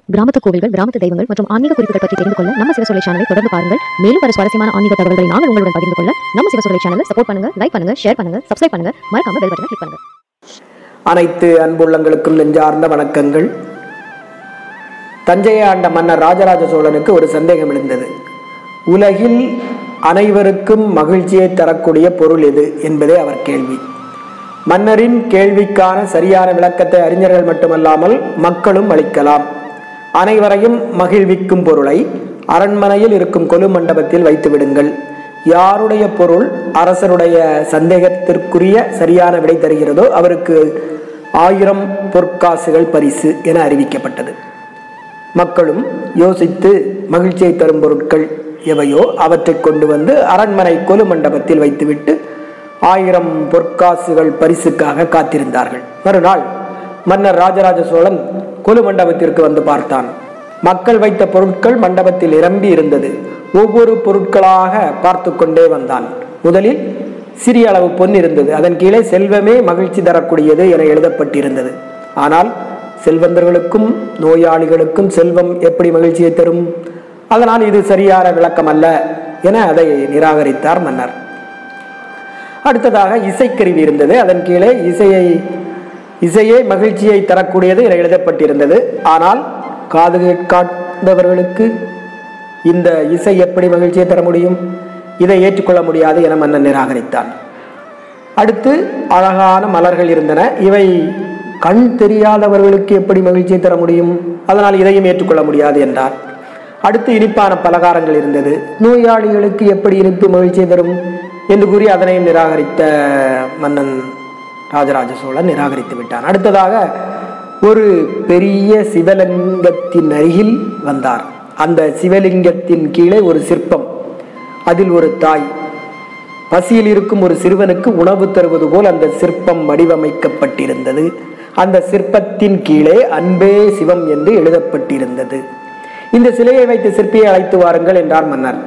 கிராமத்து கோவில்கள் கிராமத்து தெய்வங்கள் மற்றும் ஆன்மீக குறிப்புகள் பற்றி தெரிந்து கொள்ள நம்ம சிவசொலை சேனலை தொடர்ந்து பாருங்கள் மேலும் பல சுவாரஸ்யமான ஆன்மீக தகவல்களை நாங்கள் உங்களுடன் பகிர்ந்து கொள்ள நம்ம சிவசொலை சேனலை சப்போர்ட் பண்ணுங்க லைக் பண்ணுங்க ஷேர் பண்ணுங்க சப்ஸ்கிரைப் பண்ணுங்க மறக்காம பெல் பட்டனை கிளிக் பண்ணுங்க அனைத்து அன்புள்ளங்களுக்கும் நெஞ்சார்ந்த வணக்கங்கள் தஞ்சையை ஆண்ட மன்னர் ராஜராஜ சோழனுக்கு ஒரு சந்தேகம் எழுந்தது உலகில் அனைவருக்கும் மகிழ்ச்சியை தரக்கூடிய பொருள் எது என்பதே அவர் கேள்வி மன்னரின் கேள்விக்கான சரியான விளக்கத்தை அறிஞர்கள் மட்டுமல்லாமல் மக்களும் அளிக்கலாம் அனைவரையும் மகிழ்விக்கும் பொருளை அரண்மனையில் இருக்கும் கொலு மண்டபத்தில் வைத்து விடுங்கள் யாருடைய பொருள் அரசருடைய சந்தேகத்திற்குரிய சரியான விடை தருகிறதோ அவருக்கு ஆயிரம் பொற்காசுகள் பரிசு என அறிவிக்கப்பட்டது மக்களும் யோசித்து மகிழ்ச்சியை தரும் பொருட்கள் எவையோ அவற்றை கொண்டு வந்து அரண்மனை கொலு மண்டபத்தில் வைத்துவிட்டு ஆயிரம் பொற்காசுகள் பரிசுக்காக காத்திருந்தார்கள் மறுநாள் மன்னர் ராஜராஜ சோழன் கொலு மண்டபத்திற்கு வந்து பார்த்தான் மக்கள் வைத்த பொருட்கள் மண்டபத்தில் நிரம்பி இருந்தது ஒவ்வொரு பொருட்களாக பார்த்து கொண்டே வந்தான் முதலில் சிறிய அளவு பொன் இருந்தது அதன் கீழே செல்வமே மகிழ்ச்சி தரக்கூடியது என எழுதப்பட்டிருந்தது ஆனால் செல்வந்தர்களுக்கும் நோயாளிகளுக்கும் செல்வம் எப்படி மகிழ்ச்சியை தரும் அதனால் இது சரியான விளக்கம் அல்ல என அதை நிராகரித்தார் மன்னர் அடுத்ததாக இசைக்கருவி இருந்தது அதன் கீழே இசையை இசையே மகிழ்ச்சியை தரக்கூடியது என எழுதப்பட்டிருந்தது ஆனால் காது கேட்காதவர்களுக்கு இந்த இசை எப்படி மகிழ்ச்சியை தர முடியும் இதை ஏற்றுக்கொள்ள முடியாது என மன்னன் நிராகரித்தான் அடுத்து அழகான மலர்கள் இருந்தன இவை கண் தெரியாதவர்களுக்கு எப்படி மகிழ்ச்சியை தர முடியும் அதனால் இதையும் ஏற்றுக்கொள்ள முடியாது என்றார் அடுத்து இனிப்பான பலகாரங்கள் இருந்தது நோயாளிகளுக்கு எப்படி இனிப்பு மகிழ்ச்சியை தரும் என்று கூறி அதனையும் நிராகரித்த மன்னன் ராஜராஜ சோழன் நிராகரித்து விட்டான் அடுத்ததாக ஒரு பெரிய சிவலிங்கத்தின் அருகில் வந்தார் அந்த சிவலிங்கத்தின் கீழே ஒரு சிற்பம் அதில் ஒரு தாய் பசியில் இருக்கும் ஒரு சிறுவனுக்கு உணவு தருவது போல் அந்த சிற்பம் வடிவமைக்கப்பட்டிருந்தது அந்த சிற்பத்தின் கீழே அன்பே சிவம் என்று எழுதப்பட்டிருந்தது இந்த சிலையை வைத்து சிற்பியை அழைத்து வாருங்கள் என்றார் மன்னர்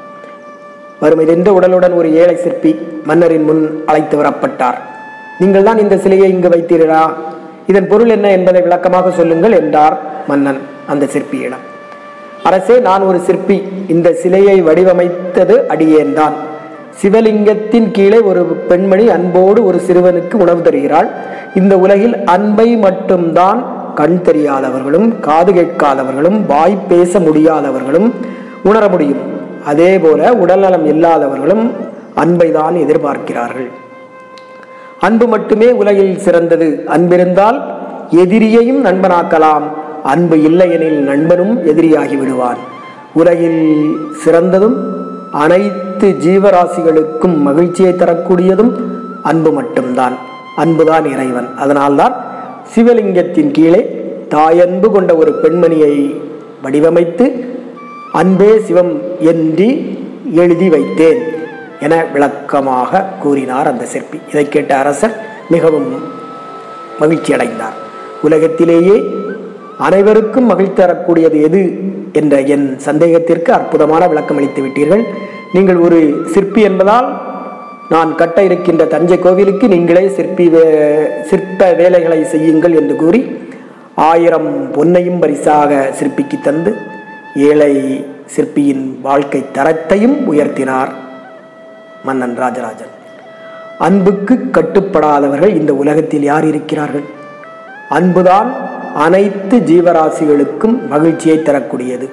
வறுமை எந்த உடலுடன் ஒரு ஏழை சிற்பி மன்னரின் முன் அழைத்து வரப்பட்டார் நீங்கள் தான் இந்த சிலையை இங்கு வைத்தீர்களா இதன் பொருள் என்ன என்பதை விளக்கமாக சொல்லுங்கள் என்றார் மன்னன் அந்த சிற்பியிடம் அரசே நான் ஒரு சிற்பி இந்த சிலையை வடிவமைத்தது அடியேன்தான் சிவலிங்கத்தின் கீழே ஒரு பெண்மணி அன்போடு ஒரு சிறுவனுக்கு உணவு தருகிறாள் இந்த உலகில் அன்பை மட்டும்தான் கண் தெரியாதவர்களும் காது கேட்காதவர்களும் வாய் பேச முடியாதவர்களும் உணர முடியும் அதே போல உடல்நலம் இல்லாதவர்களும் அன்பை தான் எதிர்பார்க்கிறார்கள் அன்பு மட்டுமே உலகில் சிறந்தது அன்பிருந்தால் எதிரியையும் நண்பனாக்கலாம் அன்பு இல்லையெனில் நண்பனும் எதிரியாகி விடுவான் உலகில் சிறந்ததும் அனைத்து ஜீவராசிகளுக்கும் மகிழ்ச்சியை தரக்கூடியதும் அன்பு மட்டும்தான் அன்புதான் இறைவன் அதனால்தான் சிவலிங்கத்தின் கீழே தாயன்பு கொண்ட ஒரு பெண்மணியை வடிவமைத்து அன்பே சிவம் என்று எழுதி வைத்தேன் என விளக்கமாக கூறினார் அந்த சிற்பி இதை கேட்ட அரசர் மிகவும் மகிழ்ச்சி அடைந்தார் உலகத்திலேயே அனைவருக்கும் மகிழ்ச்சி தரக்கூடியது எது என்ற என் சந்தேகத்திற்கு அற்புதமான விளக்கம் அளித்து விட்டீர்கள் நீங்கள் ஒரு சிற்பி என்பதால் நான் கட்ட இருக்கின்ற தஞ்சை கோவிலுக்கு நீங்களே சிற்பி வே- சிற்ப வேலைகளை செய்யுங்கள் என்று கூறி ஆயிரம் பொன்னையும் பரிசாக சிற்பிக்கு தந்து ஏழை சிற்பியின் வாழ்க்கை தரத்தையும் உயர்த்தினார் மன்னன் ராஜராஜன் அன்புக்கு கட்டுப்படாதவர்கள் இந்த உலகத்தில் யார் இருக்கிறார்கள் அன்புதான் அனைத்து ஜீவராசிகளுக்கும் மகிழ்ச்சியை தரக்கூடியது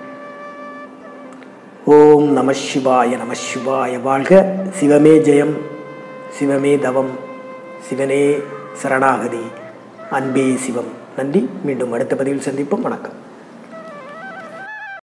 ஓம் நம சிவாய நம சிவாய வாழ்க சிவமே ஜெயம் சிவமே தவம் சிவனே சரணாகதி அன்பே சிவம் நன்றி மீண்டும் அடுத்த பதிவில் சந்திப்போம் வணக்கம்